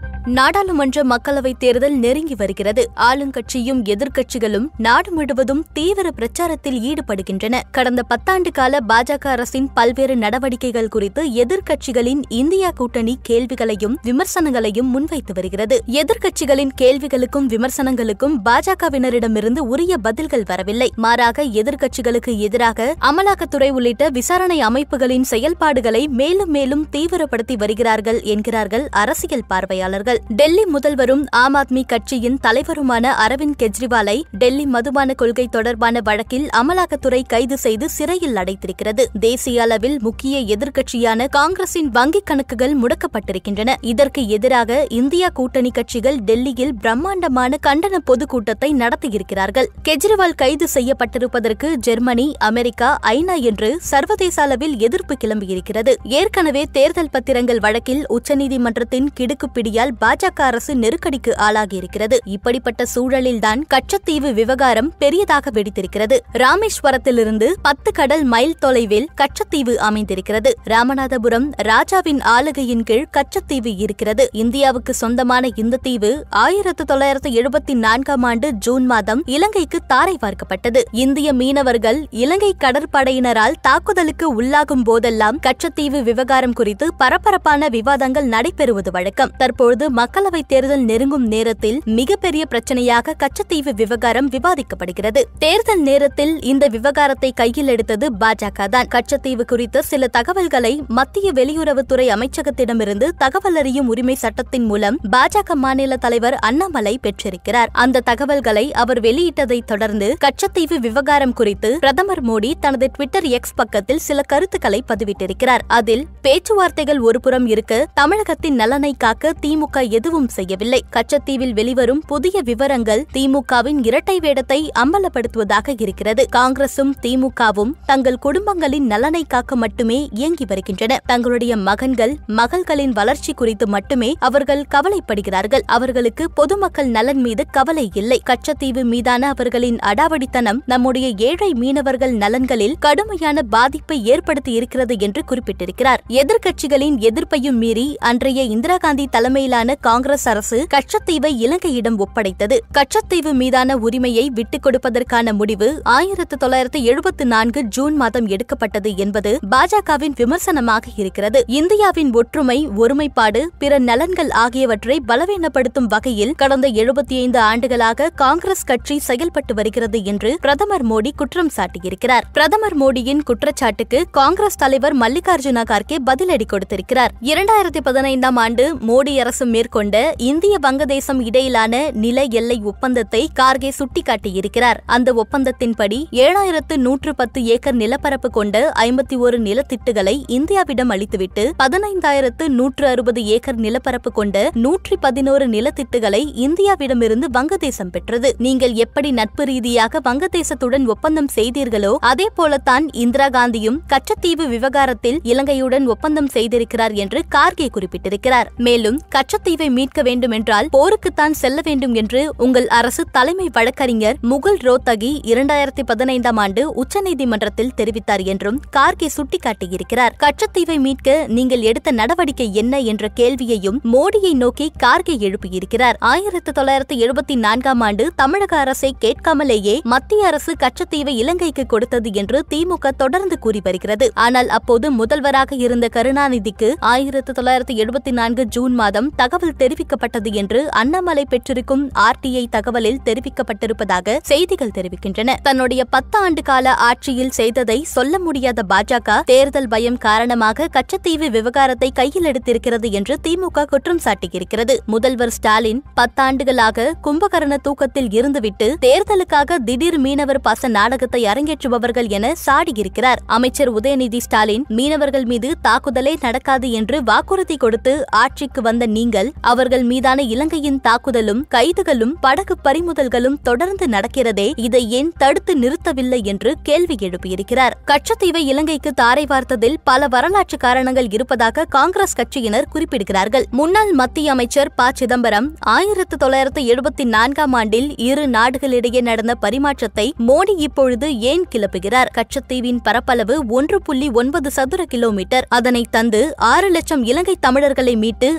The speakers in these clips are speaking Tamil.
நாடாளுமன்ற மக்களவைத் தேர்தல் நெருங்கி வருகிறது ஆளுங்கட்சியும் எதிர்க்கட்சிகளும் நாடு முழுவதும் தீவிர பிரச்சாரத்தில் ஈடுபடுகின்றன கடந்த பத்தாண்டு கால பாஜக அரசின் பல்வேறு நடவடிக்கைகள் குறித்து எதிர்க்கட்சிகளின் இந்தியா கூட்டணி கேள்விகளையும் விமர்சனங்களையும் முன்வைத்து வருகிறது எதிர்க்கட்சிகளின் கேள்விகளுக்கும் விமர்சனங்களுக்கும் பாஜகவினரிடமிருந்து உரிய பதில்கள் வரவில்லை மாறாக எதிர்க்கட்சிகளுக்கு எதிராக அமலாக்கத்துறை உள்ளிட்ட விசாரணை அமைப்புகளின் செயல்பாடுகளை மேலும் மேலும் தீவிரப்படுத்தி வருகிறார்கள் என்கிறார்கள் அரசியல் பார்வையாளர்கள் டெல்லி முதல்வரும் ஆம் ஆத்மி கட்சியின் தலைவருமான அரவிந்த் கெஜ்ரிவாலை டெல்லி மதுபான கொள்கை தொடர்பான வழக்கில் அமலாக்கத்துறை கைது செய்து சிறையில் அடைத்திருக்கிறது தேசிய அளவில் முக்கிய எதிர்க்கட்சியான காங்கிரசின் வங்கிக் கணக்குகள் முடக்கப்பட்டிருக்கின்றன இதற்கு எதிராக இந்தியா கூட்டணி கட்சிகள் டெல்லியில் பிரம்மாண்டமான கண்டன பொதுக்கூட்டத்தை நடத்தியிருக்கிறார்கள் கெஜ்ரிவால் கைது செய்யப்பட்டிருப்பதற்கு ஜெர்மனி அமெரிக்கா ஐநா என்று சர்வதேச அளவில் எதிர்ப்பு கிளம்பியிருக்கிறது ஏற்கனவே தேர்தல் பத்திரங்கள் வழக்கில் உச்சநீதிமன்றத்தின் கிடுக்குப்பிடியால் பாஜக அரசு நெருக்கடிக்கு ஆளாகியிருக்கிறது இப்படிப்பட்ட சூழலில்தான் கச்சத்தீவு விவகாரம் பெரியதாக வெடித்திருக்கிறது ராமேஸ்வரத்திலிருந்து பத்து கடல் மைல் தொலைவில் கச்சத்தீவு அமைந்திருக்கிறது ராமநாதபுரம் ராஜாவின் ஆளுகையின் கீழ் கச்சத்தீவு இருக்கிறது இந்தியாவுக்கு சொந்தமான இந்த தீவு ஆயிரத்து தொள்ளாயிரத்து எழுபத்தி நான்காம் ஆண்டு ஜூன் மாதம் இலங்கைக்கு தாரை பார்க்கப்பட்டது இந்திய மீனவர்கள் இலங்கை கடற்படையினரால் தாக்குதலுக்கு உள்ளாகும் போதெல்லாம் கச்சத்தீவு விவகாரம் குறித்து பரபரப்பான விவாதங்கள் நடைபெறுவது வழக்கம் தற்பொழுது மக்களவைத் தேர்தல் நெருங்கும் நேரத்தில் மிகப்பெரிய பிரச்சனையாக கச்சத்தீவு விவகாரம் விவாதிக்கப்படுகிறது தேர்தல் நேரத்தில் இந்த விவகாரத்தை கையில் எடுத்தது பாஜக தான் கச்சத்தீவு குறித்த சில தகவல்களை மத்திய வெளியுறவுத்துறை அமைச்சகத்திடமிருந்து தகவல் அறியும் உரிமை சட்டத்தின் மூலம் பாஜக மாநில தலைவர் அண்ணாமலை பெற்றிருக்கிறார் அந்த தகவல்களை அவர் வெளியிட்டதைத் தொடர்ந்து கச்சத்தீவு விவகாரம் குறித்து பிரதமர் மோடி தனது ட்விட்டர் எக்ஸ் பக்கத்தில் சில கருத்துக்களை பதிவிட்டிருக்கிறார் அதில் பேச்சுவார்த்தைகள் ஒருபுறம் இருக்க தமிழகத்தின் நலனை காக்க திமுக எதுவும் செய்யவில்லை கச்சத்தீவில் வெளிவரும் புதிய விவரங்கள் திமுகவின் இரட்டை வேடத்தை அம்பலப்படுத்துவதாக இருக்கிறது காங்கிரசும் திமுகவும் தங்கள் குடும்பங்களின் நலனை காக்க மட்டுமே இயங்கி வருகின்றன தங்களுடைய மகன்கள் மகள்களின் வளர்ச்சி குறித்து மட்டுமே அவர்கள் கவலைப்படுகிறார்கள் அவர்களுக்கு பொதுமக்கள் நலன் மீது கவலை இல்லை கச்சத்தீவு மீதான அவர்களின் அடாவடித்தனம் நம்முடைய ஏழை மீனவர்கள் நலன்களில் கடுமையான பாதிப்பை ஏற்படுத்தி இருக்கிறது என்று குறிப்பிட்டிருக்கிறார் எதிர்க்கட்சிகளின் எதிர்ப்பையும் மீறி அன்றைய இந்திரா காந்தி தலைமையிலான காங்கிரஸ் அரசு கச்சத்தீவை இலங்கையிடம் ஒப்படைத்தது கச்சத்தீவு மீதான உரிமையை விட்டுக் கொடுப்பதற்கான முடிவு ஆயிரத்து தொள்ளாயிரத்து எழுபத்து நான்கு ஜூன் மாதம் எடுக்கப்பட்டது என்பது பாஜகவின் விமர்சனமாக இருக்கிறது இந்தியாவின் ஒற்றுமை ஒருமைப்பாடு பிற நலன்கள் ஆகியவற்றை பலவீனப்படுத்தும் வகையில் கடந்த எழுபத்தி ஐந்து ஆண்டுகளாக காங்கிரஸ் கட்சி செயல்பட்டு வருகிறது என்று பிரதமர் மோடி குற்றம் சாட்டியிருக்கிறார் பிரதமர் மோடியின் குற்றச்சாட்டுக்கு காங்கிரஸ் தலைவர் மல்லிகார்ஜுன கார்கே பதிலடி கொடுத்திருக்கிறார் இரண்டாயிரத்தி பதினைந்தாம் ஆண்டு மோடி அரசு மேற்கொண்ட இந்திய வங்கதேசம் இடையிலான நில எல்லை ஒப்பந்தத்தை கார்கே சுட்டிக்காட்டியிருக்கிறார் அந்த ஒப்பந்தத்தின்படி ஏழாயிரத்து நூற்று பத்து ஏக்கர் நிலப்பரப்பு கொண்ட ஐம்பத்தி ஒரு நிலத்திட்டுகளை இந்தியாவிடம் அளித்துவிட்டு பதினைந்தாயிரத்து நூற்று அறுபது ஏக்கர் நிலப்பரப்பு கொண்ட நூற்றி பதினோரு நிலத்திட்டுகளை இந்தியாவிடமிருந்து வங்கதேசம் பெற்றது நீங்கள் எப்படி நட்பு ரீதியாக வங்கதேசத்துடன் ஒப்பந்தம் செய்தீர்களோ அதே போலத்தான் இந்திரா காந்தியும் கச்சத்தீவு விவகாரத்தில் இலங்கையுடன் ஒப்பந்தம் செய்திருக்கிறார் என்று கார்கே குறிப்பிட்டிருக்கிறார் மேலும் கச்சத்தீவை மீட்க வேண்டுமென்றால் போருக்குத்தான் செல்ல வேண்டும் என்று உங்கள் அரசு தலைமை வழக்கறிஞர் முகுல் ரோத்தகி இரண்டாயிரத்தி பதினைந்தாம் ஆண்டு உச்சநீதிமன்றத்தில் தெரிவித்தார் என்றும் கார்கே சுட்டிக்காட்டியிருக்கிறார் கச்சத்தீவை மீட்க நீங்கள் எடுத்த நடவடிக்கை என்ன என்ற கேள்வியையும் மோடியை நோக்கி கார்கே எழுப்பியிருக்கிறார் ஆயிரத்து தொள்ளாயிரத்து எழுபத்தி நான்காம் ஆண்டு தமிழக அரசை கேட்காமலேயே மத்திய அரசு கச்சத்தீவை இலங்கைக்கு கொடுத்தது என்று திமுக தொடர்ந்து கூறி வருகிறது ஆனால் அப்போது முதல்வராக இருந்த கருணாநிதிக்கு ஆயிரத்து தொள்ளாயிரத்து எழுபத்தி நான்கு ஜூன் மாதம் தகவல் தெரிவிக்கப்பட்டது என்று அண்ணாமலை பெற்றிருக்கும் ஆர்டிஐ தகவலில் தெரிவிக்கப்பட்டிருப்பதாக செய்திகள் தெரிவிக்கின்றன தன்னுடைய பத்து ஆண்டு கால ஆட்சியில் செய்ததை சொல்ல முடியாத பாஜக தேர்தல் பயம் காரணமாக கச்சத்தீவு விவகாரத்தை கையில் எடுத்திருக்கிறது என்று திமுக குற்றம் சாட்டியிருக்கிறது முதல்வர் ஸ்டாலின் பத்தாண்டுகளாக கும்பகரண தூக்கத்தில் இருந்துவிட்டு தேர்தலுக்காக திடீர் மீனவர் பாச நாடகத்தை அரங்கேற்றுபவர்கள் என சாடியிருக்கிறார் அமைச்சர் உதயநிதி ஸ்டாலின் மீனவர்கள் மீது தாக்குதலே நடக்காது என்று வாக்குறுதி கொடுத்து ஆட்சிக்கு வந்த நீங்கள் அவர்கள் மீதான இலங்கையின் தாக்குதலும் கைதுகளும் படகு பறிமுதல்களும் தொடர்ந்து நடக்கிறதே இதை ஏன் தடுத்து நிறுத்தவில்லை என்று கேள்வி எழுப்பியிருக்கிறார் கச்சத்தீவை இலங்கைக்கு தாரை பார்த்ததில் பல வரலாற்று காரணங்கள் இருப்பதாக காங்கிரஸ் கட்சியினர் குறிப்பிடுகிறார்கள் முன்னாள் மத்திய அமைச்சர் ப சிதம்பரம் ஆயிரத்து தொள்ளாயிரத்து எழுபத்தி நான்காம் ஆண்டில் இரு நாடுகளிடையே நடந்த பரிமாற்றத்தை மோடி இப்பொழுது ஏன் கிளப்புகிறார் கச்சத்தீவின் பரப்பளவு ஒன்று புள்ளி ஒன்பது சதுர கிலோமீட்டர் அதனை தந்து ஆறு லட்சம் இலங்கை தமிழர்களை மீட்டு அவர்களுக்கு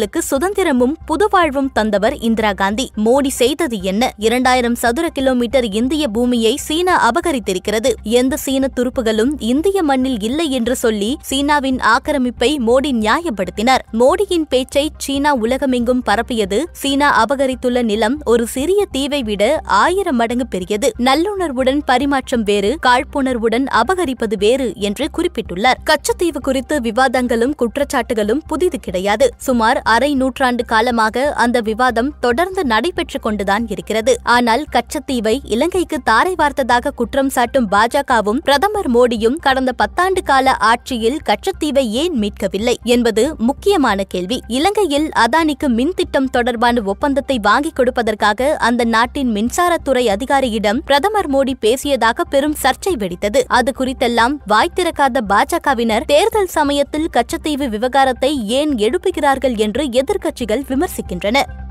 மக்களுக்கு சுதந்திரமும் புதுவாழ்வும் தந்தவர் இந்திரா காந்தி மோடி செய்தது என்ன இரண்டாயிரம் சதுர கிலோமீட்டர் இந்திய பூமியை சீனா அபகரித்திருக்கிறது எந்த சீன துருப்புகளும் இந்திய மண்ணில் இல்லை என்று சொல்லி சீனாவின் ஆக்கிரமிப்பை மோடி நியாயப்படுத்தினார் மோடியின் பேச்சை சீனா உலகமெங்கும் பரப்பியது சீனா அபகரித்துள்ள நிலம் ஒரு சிறிய தீவை விட ஆயிரம் மடங்கு பெரியது நல்லுணர்வுடன் பரிமாற்றம் வேறு காழ்ப்புணர்வுடன் அபகரிப்பது வேறு என்று குறிப்பிட்டுள்ளார் கச்சத்தீவு குறித்து விவாதங்களும் குற்றச்சாட்டுகளும் புதிது கிடையாது சுமார் அரை நூற்றாண்டு காலமாக அந்த விவாதம் தொடர்ந்து நடைபெற்றுக் கொண்டுதான் இருக்கிறது ஆனால் கச்சத்தீவை இலங்கைக்கு தாரை வார்த்ததாக குற்றம் சாட்டும் பாஜகவும் பிரதமர் மோடியும் கடந்த பத்தாண்டு கால ஆட்சியில் கச்சத்தீவை ஏன் மீட்கவில்லை என்பது முக்கியமான கேள்வி இலங்கையில் அதானிக்கு மின் திட்டம் தொடர்பான ஒப்பந்தத்தை வாங்கிக் கொடுப்பதற்காக அந்த நாட்டின் மின்சாரத்துறை அதிகாரியிடம் பிரதமர் மோடி பேசியதாக பெரும் சர்ச்சை வெடித்தது அது குறித்தெல்லாம் வாய் திறக்காத பாஜகவினர் தேர்தல் சமயத்தில் கச்சத்தீவு விவகாரத்தை ஏன் எழுப்புகிறார்கள் என்று எதிர்க்கட்சிகள் விமர்சிக்கின்றன